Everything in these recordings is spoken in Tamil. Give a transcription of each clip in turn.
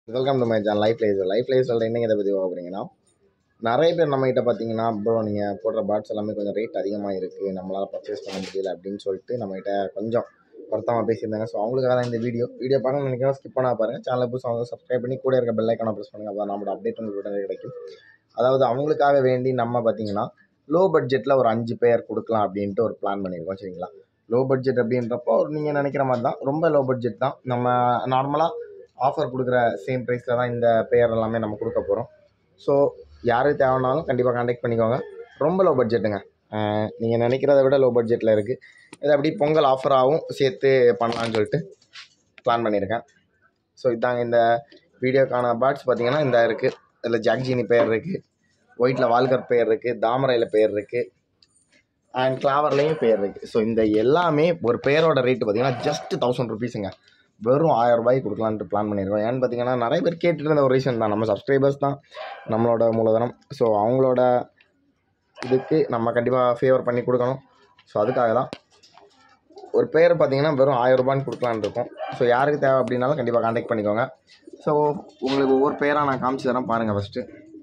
welcome to my channel life life life life சொல்கிற என்னங்க இதை பற்றி பார்க்க போகிறீங்கன்னா நிறைய பேர் நம்மகிட்ட பார்த்தீங்கன்னா ப்ரோ நீங்கள் போடுற பாட்ஸ் எல்லாமே கொஞ்சம் ரேட் அதிகமாக இருக்குது நம்மளால் பர்ச்சேஸ் பண்ண முடியல அப்படின்னு சொல்லிட்டு நம்மகிட்ட கொஞ்சம் வருத்தமாக பேசியிருந்தாங்க ஸோ அவங்களுக்காக தான் இந்த வீடியோ வீடியோ பார்க்கணும்னு நினைக்கிறோம் ஸ்கிப் பண்ணா பாருங்கள் சேனலை புதுசு அவங்க சப்ஸ்கிரைப் பண்ணி கூட இருக்க பெல் ஐக்கான ப்ரெஸ் பண்ணுங்கள் அப்போ நம்மளோட அப்டேட் உங்களுக்கு உடனே கிடைக்கும் அதாவது அவங்களுக்காக வேண்டி நம்ம பார்த்தீங்கன்னா லோ பட்ஜெட்டில் ஒரு அஞ்சு பேர் கொடுக்கலாம் அப்படின்ட்டு ஒரு பிளான் பண்ணியிருக்கோம் சரிங்களா லோ பட்ஜெட் அப்படின்றப்போ நீங்கள் நினைக்கிற மாதிரி தான் ரொம்ப லோ பட்ஜெட் தான் நம்ம நார்மலாக ஆஃபர் கொடுக்குற சேம் ப்ரைஸில் தான் இந்த பேர் எல்லாமே நம்ம கொடுக்க போகிறோம் ஸோ யாருக்கு தேவைனாலும் கண்டிப்பாக கான்டாக்ட் பண்ணிக்கோங்க ரொம்ப லோ பட்ஜெட்டுங்க நீங்கள் நினைக்கிறத விட லோ பட்ஜெட்டில் இருக்குது இது அப்படி பொங்கல் ஆஃபராகவும் சேர்த்து பண்ணலான்னு சொல்லிட்டு பிளான் பண்ணியிருக்கேன் ஸோ இதாங்க இந்த வீடியோக்கான பேர்ட்ஸ் பார்த்தீங்கன்னா இந்த இருக்குது இதில் ஜாக்ஜினி பேர் இருக்குது ஒயிட்டில் வால்கர் பேர் இருக்குது தாமரையில் பேர் இருக்குது அண்ட் கிளாவர்லேயும் பேர் இருக்குது ஸோ இந்த எல்லாமே ஒரு பேரோட ரேட்டு பார்த்தீங்கன்னா ஜஸ்ட் தௌசண்ட் ருபீஸுங்க வெறும் ஆயிரம் ரூபாய்க்கு கொடுக்கலான்ட்டு பிளான் பண்ணியிருக்கோம் ஏன்னு பார்த்தீங்கன்னா நிறைய பேர் கேட்டுட்டு இருந்த ஒரு ரீசன் தான் நம்ம சப்ஸ்கிரைபர்ஸ் தான் நம்மளோட மூலதனம் ஸோ அவங்களோட இதுக்கு நம்ம கண்டிப்பாக ஃபேவர் பண்ணி கொடுக்கணும் ஸோ அதுக்காக தான் ஒரு பேர் பார்த்தீங்கன்னா வெறும் ஆயிரம் ரூபான்னு கொடுக்கலான்னு இருக்கோம் ஸோ யாருக்கு தேவை அப்படின்னாலும் கண்டிப்பாக கான்டாக்ட் பண்ணிக்கோங்க ஸோ உங்களுக்கு ஒவ்வொரு பேராக நான் காமிச்சு தரேன் பாருங்கள் ஃபஸ்ட்டு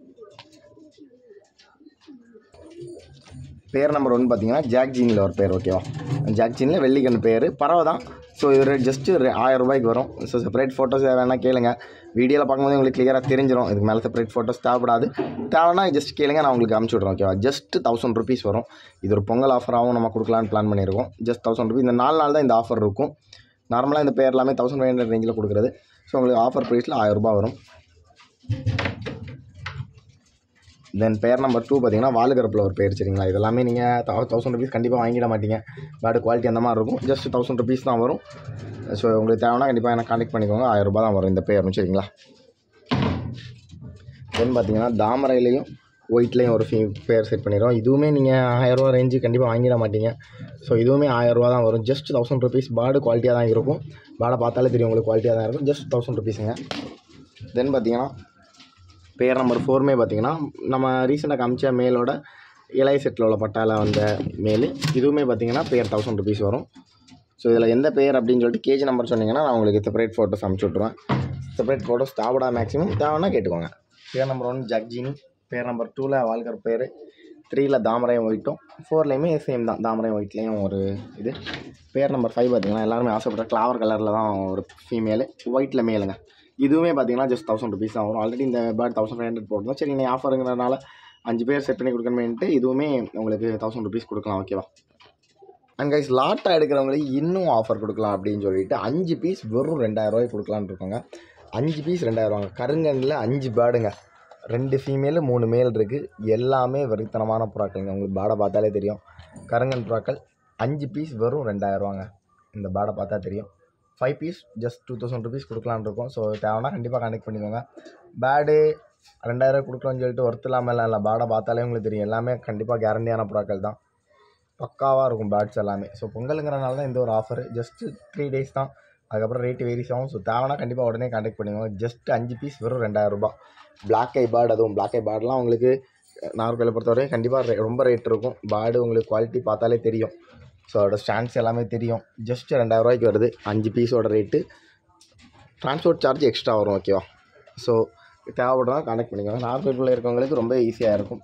பேர் நம்பர் ஒன்று பார்த்தீங்கன்னா ஜாக் ஜீனில் ஒரு பேர் ஓகேவா ஜாக் ஜீனில் வெள்ளிக்கண் பேர் பறவை தான் ஸோ இது ஜஸ்ட்டு ஆயிரம் ரூபாய்க்கு வரும் ஸோ செப்பரேட் ஃபோட்டோஸ் வேணால் கேளுங்க வீடியோவில் பார்க்கும்போது உங்களுக்கு கிளியராக தெரிஞ்சிடும் இதுக்கு மேலே செப்பரேட் ஃபோட்டோஸ் தேவைப்படாது தேவைன்னா ஜஸ்ட் கேளுங்க நான் உங்களுக்கு அமுச்சு விட்றேன் ஓகேவா ஜஸ்ட் தௌசண்ட் ருபீஸ் வரும் இது ஒரு பொங்கல் ஆஃபராகவும் நம்ம கொடுக்கலான்னு பிளான் பண்ணியிருக்கோம் ஜஸ்ட் தௌசண்ட் ருபீஸ் இந்த நாலு நாள் தான் இந்த ஆஃபர் இருக்கும் நார்மலாக இந்த பேர் எல்லாமே தௌசண்ட் ஃபைவ் ஹண்ட்ரட் ரேஞ்சில் கொடுக்குறது ஸோ உங்களுக்கு ஆஃபர் ப்ரைஸில் ஆயிரம் ரூபாய் வரும் தென் பேர் நம்பர் டூ பார்த்தீங்கன்னா வாலுகரப்பில் ஒரு பேர் சரிங்களா இதெல்லாமே நீங்கள் தௌசண்ட் ருபீஸ் கண்டிப்பாக வாங்கிட மாட்டீங்க பேட் குவாலிட்டி அந்த மாதிரி இருக்கும் ஜஸ்ட் தௌசண்ட் ருபீஸ் தான் வரும் ஸோ உங்களுக்கு தேவைன்னா கண்டிப்பாக எனக்கு கான்டெக்ட் பண்ணிக்கோங்க ஆயிரம் ரூபாய் தான் வரும் இந்த பேரும் சரிங்களா தென் பார்த்தீங்கன்னா தாமரையிலையும் ஒயிட்லேயும் ஒரு ஃபீ பேர் செட் பண்ணிடுறோம் இதுவுமே நீங்கள் ஆயிரரூவா ரேஞ்சு கண்டிப்பாக வாங்கிட மாட்டீங்க ஸோ இதுவுமே ஆயிரரூவா தான் வரும் ஜஸ்ட் தௌசண்ட் ருபீஸ் பேர்டு குவாலிட்டியாக தான் இருக்கும் பேடை பார்த்தாலே தெரியும் உங்களுக்கு குவாலிட்டியாக தான் இருக்கும் ஜஸ்ட் தௌசண்ட் ருபீஸுங்க தென் பார்த்தீங்கன்னா பேர் நம்பர் ஃபோருமே பார்த்தீங்கன்னா நம்ம ரீசெண்டாக காமிச்ச மேலோட இலை செட்டில் உள்ள பட்டால வந்த மேல் இதுவுமே பார்த்தீங்கன்னா பேர் தௌசண்ட் ருபீஸ் வரும் ஸோ இதில் எந்த பேர் அப்படின்னு சொல்லிட்டு கேஜி நம்பர் சொன்னீங்கன்னா நான் உங்களுக்கு செப்பரேட் ஃபோட்டோஸ் அனுப்பிச்சி விட்ருவேன் செப்பரேட் ஃபோட்டோஸ் தேவைடா மேக்ஸிமம் தேவைன்னா கேட்டுக்கோங்க பேர் நம்பர் ஒன் ஜக்ஜினி பேர் நம்பர் டூவில் வால்கர் பேர் த்ரீயில் தாமரையும் ஒயிட்டும் ஃபோர்லேயுமே சேம் தான் தாமரையும் ஒயிட்லேயும் ஒரு இது பேர் நம்பர் ஃபைவ் பார்த்தீங்கன்னா எல்லாருமே ஆசைப்படுற கிளாவர் கலரில் தான் ஒரு ஃபீமேலு ஒயிட்டில் மேலுங்க இதுவுமே பார்த்தீங்கன்னா ஜஸ்ட் தௌசண்ட் ருபீஸ் தான் வரும் ஆல்ரெடி இந்த பேர்ட் தௌசண்ட் ஃபைவ் ஹண்ட்ரட் போட்டுருந்தோம் சரி நீ ஆஃபருங்கிறனால அஞ்சு பேர் செட் பண்ணி கொடுக்கணுமேன்ட்டு இதுவுமே உங்களுக்கு தௌசண்ட் ருபீஸ் கொடுக்கலாம் ஓகேவா அண்ட் கைஸ் லாட்டாக எடுக்கிறவங்களுக்கு இன்னும் ஆஃபர் கொடுக்கலாம் அப்படின்னு சொல்லிட்டு அஞ்சு பீஸ் வெறும் ரெண்டாயிரம் ரூபாய்க்கு கொடுக்கலான்னு இருக்கோங்க அஞ்சு பீஸ் ரெண்டாயிரம் ரூபாங்க கருங்கண்ணில் அஞ்சு பேர்டுங்க ரெண்டு ஃபீமேலு மூணு மேல் இருக்குது எல்லாமே வெறித்தனமான புறாக்கள்ங்க உங்களுக்கு பேடை பார்த்தாலே தெரியும் கருங்கன் புறாக்கள் அஞ்சு பீஸ் வெறும் ரெண்டாயிரம் ரூபாங்க இந்த பேடை பார்த்தா தெரியும் five piece just two thousand rupees கொடுக்கலான்னு இருக்கோம் ஸோ தேவைன்னா கண்டிப்பாக கனெக்ட் பண்ணிக்கோங்க பேடு ரெண்டாயிரம் கொடுக்கலாம்னு சொல்லிட்டு ஒர்த் இல்லாமல் இல்லை இல்லை பேடை பார்த்தாலே உங்களுக்கு தெரியும் எல்லாமே கண்டிப்பாக கேரண்டியான புறாக்கள் தான் பக்காவாக இருக்கும் பேட்ஸ் எல்லாமே ஸோ பொங்கலுங்கிறனால தான் இந்த ஒரு ஆஃபர் ஜஸ்ட்டு த்ரீ டேஸ் தான் அதுக்கப்புறம் ரேட்டு வேரிஸ் ஆகும் ஸோ தேவைன்னா கண்டிப்பாக உடனே கான்டாக்ட் பண்ணிக்கோங்க ஜஸ்ட் அஞ்சு பீஸ் வெறும் ரெண்டாயிரம் ரூபாய் பிளாக் ஐ பேர்டு அதுவும் பிளாக் ஐ பேர்டெலாம் உங்களுக்கு நார்கோயிலை பொறுத்தவரை கண்டிப்பாக ரொம்ப ரேட் இருக்கும் பேர்டு உங்களுக்கு குவாலிட்டி பார்த்தாலே தெரியும் ஸோ அதோட ஸ்டாண்ட்ஸ் எல்லாமே தெரியும் ஜஸ்ட் ரெண்டாயிரம் ரூபாய்க்கு வருது அஞ்சு பீஸோட ரேட்டு ட்ரான்ஸ்போர்ட் சார்ஜ் எக்ஸ்ட்ரா வரும் ஓகேவா ஸோ தேவைப்படுறதா கான்டாக்ட் பண்ணிக்கோங்க நார்கோயிலுக்குள்ளே இருக்கவங்களுக்கு ரொம்ப ஈஸியாக இருக்கும்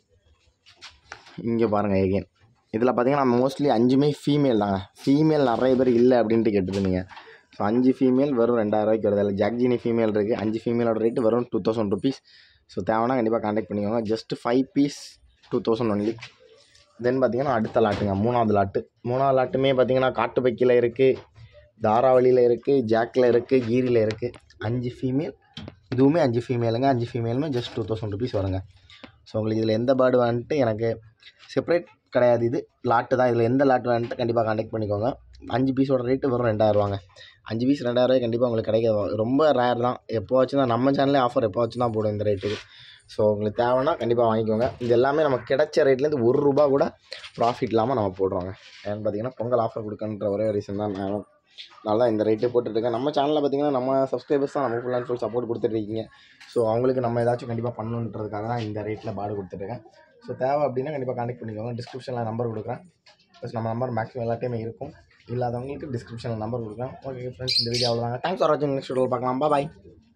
இங்கே பாருங்கள் எகெயின் இதில் பார்த்தீங்கன்னா மோஸ்ட்லி அஞ்சுமே ஃபீமேல் தாங்க ஃபீமேல் நிறைய பேர் இல்லை அப்படின்ட்டு கேட்டுருந்தீங்க ஸோ அஞ்சு ஃபீமேல் வெறும் ரெண்டாயிரம் ரூபாய்க்கு வருது அதில் ஜாக்ஜினி ஃபீமேல் இருக்குது அஞ்சு ஃபீமேலோட ரேட்டு வெறும் டூ தௌசண்ட் ருபீஸ் ஸோ தேவைன்னா கண்டிப்பாக கான்டாக்ட் பண்ணிக்கோங்க just five piece two thousand only then பார்த்தீங்கன்னா அடுத்த லாட்டுங்க மூணாவது லாட்டு மூணாவது லாட்டுமே பார்த்தீங்கன்னா காட்டுப்பைக்கில் இருக்குது தாராவளியில் இருக்குது ஜாக்கில் இருக்குது கீரியில் இருக்குது அஞ்சு ஃபீமேல் இதுவுமே அஞ்சு ஃபீமேலுங்க அஞ்சு ஃபீமேலுமே ஜஸ்ட் டூ தௌசண்ட் ருபீஸ் வருங்க ஸோ உங்களுக்கு இதில் எந்த பேர்டு வந்துட்டு எனக்கு செப்பரேட் கிடையாது இது லாட்டு தான் இதில் எந்த லாட்டு வந்துட்டு கண்டிப்பாக கான்டாக்ட் பண்ணிக்கோங்க அஞ்சு பீஸோட ரேட்டு வெறும் ரெண்டாயிரரூவாங்க அஞ்சு பீஸ் ரெண்டாயிரரூவாய் கண்டிப்பாக உங்களுக்கு கிடைக்க ரொம்ப ரேர் தான் எப்போ வச்சு தான் நம்ம சேனலே ஆஃபர் எப்போ வச்சு தான் போடும் இந்த ரேட்டுக்கு ஸோ உங்களுக்கு தேவைன்னா கண்டிப்பாக வாங்கிக்கோங்க இது எல்லாமே நமக்கு கிடைச்ச ரேட்லேருந்து ஒரு ரூபா கூட ப்ராஃபிட் இல்லாமல் நம்ம போடுறோங்க ஏன்னு பார்த்தீங்கன்னா பொங்கல் ஆஃபர் கொடுக்கன்ற ஒரே ரீசன் தான் நான் நல்லா இந்த ரேட்டே போட்டுட்ருக்கேன் நம்ம சேனலில் பார்த்தீங்கன்னா நம்ம சப்ஸ்கிரைபர்ஸ் தான் நம்ம ஃபுல் அண்ட் ஃபுல் சப்போர்ட் கொடுத்துட்ருக்கீங்க ஸோ அவங்களுக்கு நம்ம ஏதாச்சும் கண்டிப்பாக பண்ணணுன்றதுக்காக தான் இந்த ரேட்டில் பாடு கொடுத்துட்ருக்கேன் ஸோ தேவை அப்படின்னா கண்டிப்பாக கான்டெக்ட் பண்ணிக்கோங்க டிஸ்கிரிப்ஷனில் நம்பர் கொடுக்குறேன் ப்ளஸ் நம்ம நம்பர் மேக்ஸிமம் எல்லாத்தையுமே இருக்கும் இல்லாதவங்களுக்கு டிஸ்கிரிப்ஷனில் நம்பர் கொடுக்குறேன் ஓகே ஃப்ரெண்ட்ஸ் இந்த வீடியோ அவ்வளோதாங்க தேங்க்ஸ் ஃபார் வாட்சிங் நெக்ஸ்ட் வீடியோ பார்க்கலாம் பாய்